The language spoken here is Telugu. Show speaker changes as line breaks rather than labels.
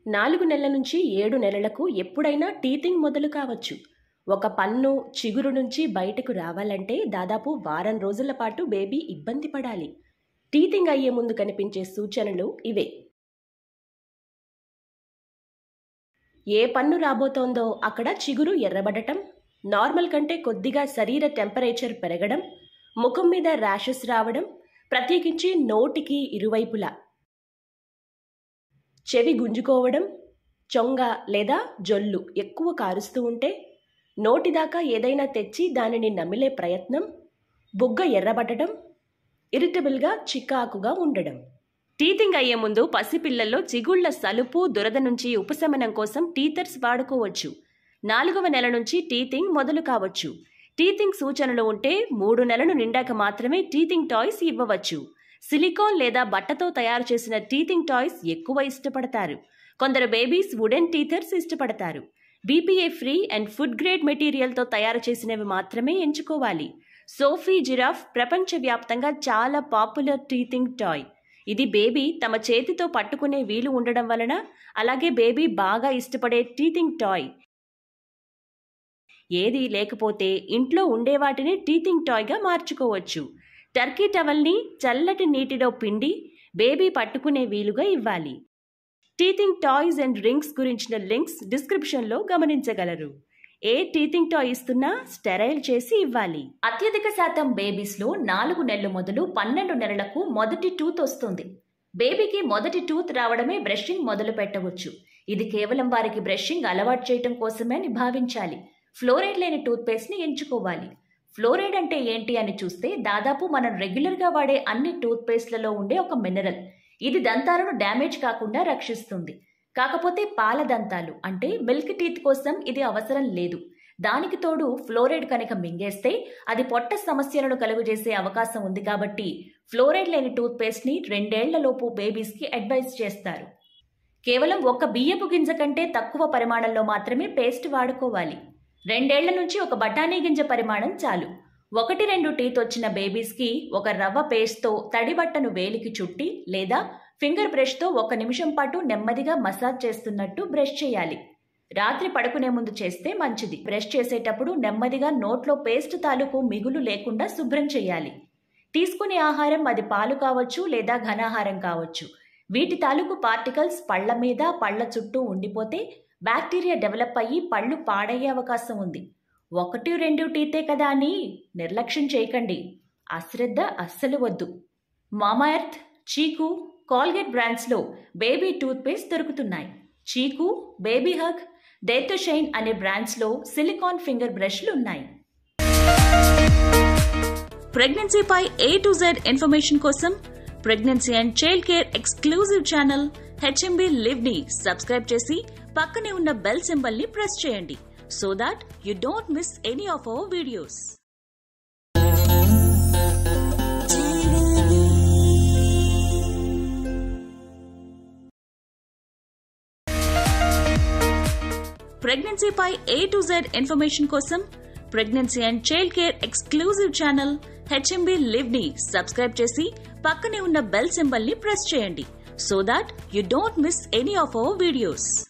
నాలుగు నెలల నుంచి ఏడు నెలలకు ఎప్పుడైనా టీతింగ్ మొదలు కావచ్చు ఒక పన్ను చిగురు నుంచి బయటకు రావాలంటే దాదాపు వారం రోజుల పాటు బేబీ ఇబ్బంది పడాలి టీతింగ్ అయ్యే ముందు కనిపించే సూచనలు ఇవే ఏ పన్ను రాబోతోందో అక్కడ చిగురు ఎర్రబడటం నార్మల్ కంటే కొద్దిగా శరీర టెంపరేచర్ పెరగడం ముఖం మీద ర్యాషెస్ రావడం ప్రత్యేకించి నోటికి ఇరువైపులా చెవి గుంజుకోవడం చొంగ లేదా జొల్లు ఎక్కువ కారుస్తూ ఉంటే నోటిదాకా ఏదైనా తెచ్చి దానిని నమిలే ప్రయత్నం బుగ్గ ఎర్రబడటం ఇరిటబుల్గా చికాకుగా ఉండడం టీతింగ్ అయ్యే ముందు పసిపిల్లల్లో చిగుళ్ల సలుపు దురద నుంచి ఉపశమనం కోసం టీథర్స్ వాడుకోవచ్చు నాలుగవ నెల నుంచి టీతింగ్ మొదలు కావచ్చు టీతింగ్ సూచనలు ఉంటే మూడు నెలలు నిండాక మాత్రమే టీతింగ్ టాయ్స్ ఇవ్వవచ్చు సిలికాన్ లేదా బట్టతో తయారు చేసిన టీతింగ్ టాయ్స్ ఎక్కువ ఇష్టపడతారు కొందరు బేబీస్ వుడెన్ టీథర్స్ ఇష్టపడతారు BPA free and food grade మెటీరియల్తో తయారు చేసినవి మాత్రమే ఎంచుకోవాలి సోఫీ జిరాఫ్ ప్రపంచవ్యాప్తంగా చాలా పాపులర్ టీతింగ్ టాయ్ ఇది బేబీ తమ చేతితో పట్టుకునే వీలు ఉండడం వలన అలాగే బేబీ బాగా ఇష్టపడే టీతింగ్ టాయ్ ఏది లేకపోతే ఇంట్లో ఉండే వాటిని టీతింగ్ టాయ్గా మార్చుకోవచ్చు టర్కీ టవల్ని చల్లటి నీటిలో పిండి బేబీ పట్టుకునే వీలుగా ఇవ్వాలి టీతింగ్ టాయ్స్ అండ్ రింగ్స్ గురించిన లింక్స్ డిస్క్రిప్షన్లో గమనించగలరు ఏ టీతింగ్ టాయ్ ఇస్తున్నా స్టెరైల్ చేసి ఇవ్వాలి అత్యధిక శాతం బేబీస్లో నాలుగు నెలలు మొదలు పన్నెండు నెలలకు మొదటి టూత్ వస్తుంది బేబీకి మొదటి టూత్ రావడమే బ్రషింగ్ మొదలు పెట్టవచ్చు ఇది కేవలం వారికి బ్రషింగ్ అలవాటు చేయటం కోసమే అని భావించాలి ఫ్లోరైడ్ లేని టూత్పేస్ట్ని ఎంచుకోవాలి ఫ్లోరైడ్ అంటే ఏంటి అని చూస్తే దాదాపు మనం రెగ్యులర్గా వాడే అన్ని టూత్పేస్ట్లలో ఉండే ఒక మినరల్ ఇది దంతాలను డ్యామేజ్ కాకుండా రక్షిస్తుంది కాకపోతే పాల దంతాలు అంటే మిల్క్ టీత్ కోసం ఇది అవసరం లేదు దానికి తోడు ఫ్లోరైడ్ కనుక మింగేస్తే అది పొట్ట సమస్యలను కలుగజేసే అవకాశం ఉంది కాబట్టి ఫ్లోరైడ్ లేని టూత్పేస్ట్ని రెండేళ్లలోపు బేబీస్కి అడ్వైస్ చేస్తారు కేవలం ఒక బియ్యపు గింజ కంటే తక్కువ పరిమాణంలో మాత్రమే పేస్ట్ వాడుకోవాలి రెండేళ్ల నుంచి ఒక బఠానీ గింజ పరిమాణం చాలు ఒకటి రెండు టీత్ వచ్చిన బేబీస్కి ఒక రవ్వ పేస్ట్తో తడి బట్టను వేలికి చుట్టి లేదా ఫింగర్ బ్రష్తో ఒక నిమిషం పాటు నెమ్మదిగా మసాజ్ చేస్తున్నట్టు బ్రష్ చేయాలి రాత్రి పడుకునే ముందు చేస్తే మంచిది బ్రష్ చేసేటప్పుడు నెమ్మదిగా నోట్లో పేస్ట్ తాలూకు మిగులు లేకుండా శుభ్రం చేయాలి తీసుకునే ఆహారం అది పాలు కావచ్చు లేదా ఘనాహారం కావచ్చు వీటి తాలూకు పార్టికల్స్ పళ్ల మీద పళ్ల చుట్టూ ఉండిపోతే బ్యాక్టీరియా డెవలప్ అయ్యి పళ్ళు పాడయ్యే అవకాశం ఉంది ఒకటి రెండు టీతే కదా అని నిర్లక్ష్యం చేయకండి అశ్రద్ధ అస్సలు వద్దు మామాయర్త్ చీకు కాల్గేట్ బ్రాండ్స్లో బేబీ టూత్పేస్ట్ దొరుకుతున్నాయి చీకు బేబీ హగ్ డేటో షైన్ అనే బ్రాండ్స్లో సిలికాన్ ఫింగర్ బ్రష్లు ఉన్నాయి ప్రెగ్నెన్సీపై ఏ టు జెడ్ ఇన్ఫర్మేషన్ కోసం pregnancy and child care exclusive channel H M B live ని సబ్స్క్రైబ్ చేసి పక్కనే ఉన్న బెల్ సింబల్ ని ప్రెస్ చేయండి so that you don't miss any of our videos ప్రెగ్నెన్సీపై ఏ టు జెడ్ ఇన్ఫర్మేషన్ కోసం pregnancy and child care exclusive channel H M B live ని సబ్స్క్రైబ్ చేసి పక్కనే ఉన్న బెల్ సింబల్ ని ప్రెస్ చేయండి so that you don't miss any of our videos